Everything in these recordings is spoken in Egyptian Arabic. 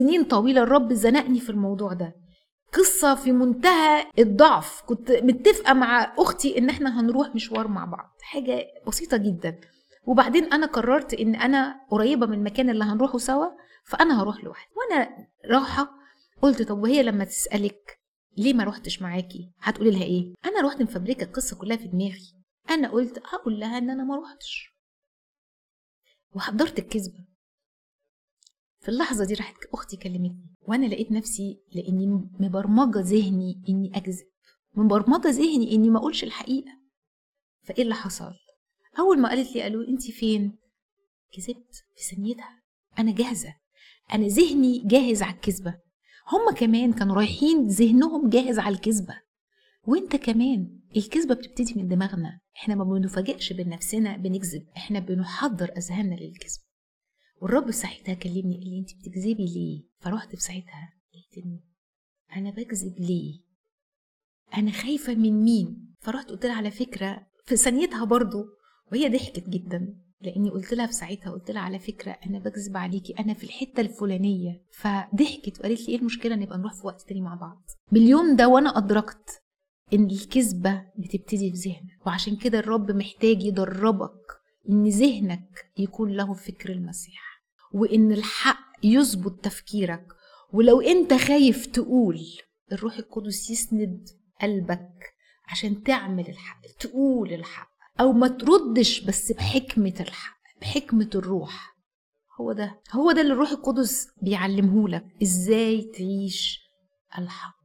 سنين طويله الرب زنقني في الموضوع ده قصه في منتهى الضعف كنت متفقه مع اختي ان احنا هنروح مشوار مع بعض حاجه بسيطه جدا وبعدين انا قررت ان انا قريبه من المكان اللي هنروحه سوا فانا هروح لوحدي وانا رايحه قلت طب وهي لما تسالك ليه ما روحتش معاكي هتقولي لها ايه انا روحت مفبركه القصه كلها في دماغي انا قلت هقول لها ان انا ما روحتش وحضرت الكذبه في اللحظه دي راحت اختي كلمتني وانا لقيت نفسي لاني مبرمجه ذهني اني اكذب مبرمجه ذهني اني ما اقولش الحقيقه فايه اللي حصل اول ما قالت لي قالوا انت فين كذبت في ثانيتها انا جاهزه انا ذهني جاهز على الكذبه هما كمان كانوا رايحين ذهنهم جاهز على الكذبه وانت كمان الكذبه بتبتدي من دماغنا احنا ما بنفاجئش بنفسنا بنكذب احنا بنحضر اذهاننا للكذب والرب ساعتها كلمني قال لي انت بتكذبي ليه فرحت في ساعتها قلت له انا بكذب ليه انا خايفه من مين فرحت قلت لها على فكره في ثانيتها برضو وهي ضحكت جدا لاني قلت لها في ساعتها قلت لها على فكره انا بكذب عليكي انا في الحته الفلانيه فضحكت وقالت لي ايه المشكله نبقى نروح في وقت تاني مع بعض باليوم ده وانا ادركت ان الكذبه بتبتدي في ذهنك وعشان كده الرب محتاج يدربك ان ذهنك يكون له فكر المسيح وان الحق يظبط تفكيرك ولو انت خايف تقول الروح القدس يسند قلبك عشان تعمل الحق تقول الحق او ما تردش بس بحكمه الحق بحكمه الروح هو ده هو ده اللي الروح القدس بيعلمهولك ازاي تعيش الحق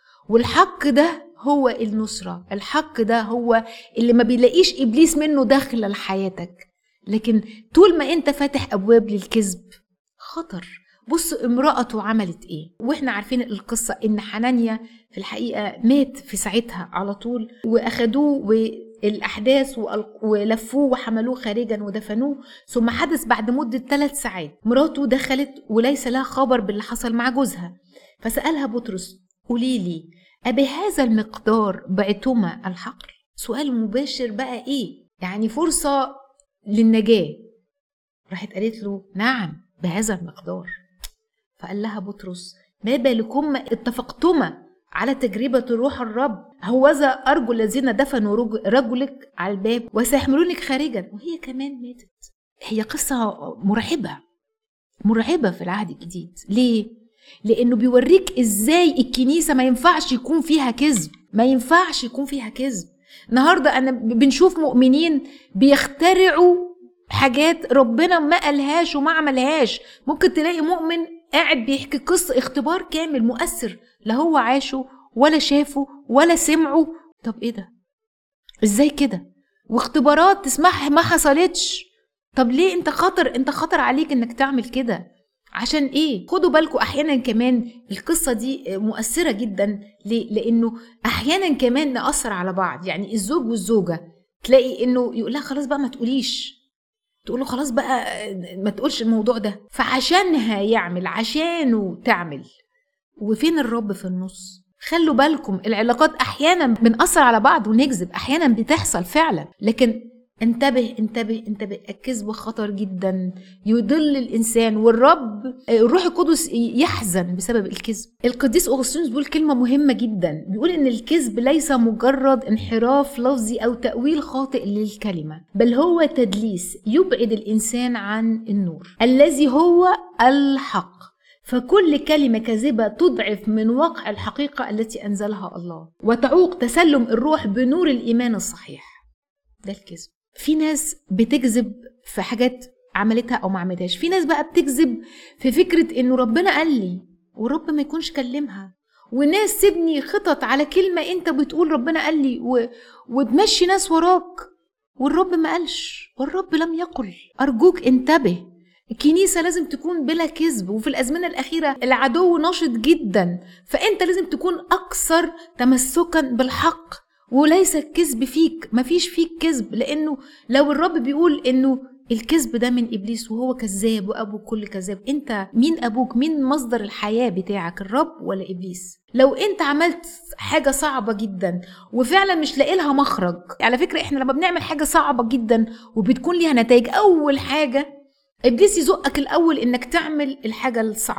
والحق ده هو النصرة الحق ده هو اللي ما بيلاقيش إبليس منه داخل لحياتك لكن طول ما انت فاتح أبواب للكذب خطر بص امرأته عملت ايه واحنا عارفين القصة ان حنانيا في الحقيقة مات في ساعتها على طول واخدوه والاحداث ولفوه وحملوه خارجا ودفنوه ثم حدث بعد مدة ثلاث ساعات مراته دخلت وليس لها خبر باللي حصل مع جوزها فسألها بطرس قولي لي أبهذا المقدار بعتما الحقل سؤال مباشر بقى ايه يعني فرصة للنجاة راحت قالت له نعم بهذا المقدار فقال لها بطرس ما بالكم اتفقتما على تجربة روح الرب هوذا أرجو الذين دفنوا رجلك على الباب وسيحملونك خارجا وهي كمان ماتت هي قصة مرعبة مرعبة في العهد الجديد ليه؟ لأنه بيوريك إزاي الكنيسة ما ينفعش يكون فيها كذب ما ينفعش يكون فيها كذب النهاردة أنا بنشوف مؤمنين بيخترعوا حاجات ربنا ما قالهاش وما عملهاش ممكن تلاقي مؤمن قاعد بيحكي قصة اختبار كامل مؤثر لا هو عاشه ولا شافه ولا سمعه طب ايه ده ازاي كده واختبارات تسمعها ما حصلتش طب ليه انت خطر انت خطر عليك انك تعمل كده عشان ايه خدوا بالكم احيانا كمان القصه دي مؤثره جدا ليه لانه احيانا كمان ناثر على بعض يعني الزوج والزوجه تلاقي انه يقول لها خلاص بقى ما تقوليش تقول له خلاص بقى ما تقولش الموضوع ده فعشانها يعمل عشانه تعمل وفين الرب في النص خلوا بالكم العلاقات احيانا بنأثر على بعض ونكذب احيانا بتحصل فعلا لكن انتبه انتبه انتبه الكذب خطر جدا يضل الانسان والرب الروح القدس يحزن بسبب الكذب القديس اغسطينوس بيقول كلمه مهمه جدا بيقول ان الكذب ليس مجرد انحراف لفظي او تاويل خاطئ للكلمه بل هو تدليس يبعد الانسان عن النور الذي هو الحق فكل كلمة كاذبة تضعف من واقع الحقيقة التي أنزلها الله وتعوق تسلم الروح بنور الإيمان الصحيح ده الكذب في ناس بتكذب في حاجات عملتها او ما عملتهاش في ناس بقى بتكذب في فكره انه ربنا قال لي والرب ما يكونش كلمها وناس تبني خطط على كلمه انت بتقول ربنا قال لي و... وتمشي ناس وراك والرب ما قالش والرب لم يقل ارجوك انتبه الكنيسة لازم تكون بلا كذب وفي الأزمنة الأخيرة العدو ناشط جدا فأنت لازم تكون أكثر تمسكا بالحق وليس الكذب فيك مفيش فيك كذب لانه لو الرب بيقول انه الكذب ده من ابليس وهو كذاب وابو كل كذاب انت مين ابوك مين مصدر الحياه بتاعك الرب ولا ابليس لو انت عملت حاجه صعبه جدا وفعلا مش لاقي لها مخرج على فكره احنا لما بنعمل حاجه صعبه جدا وبتكون ليها نتائج اول حاجه ابليس يزقك الاول انك تعمل الحاجه الصعبه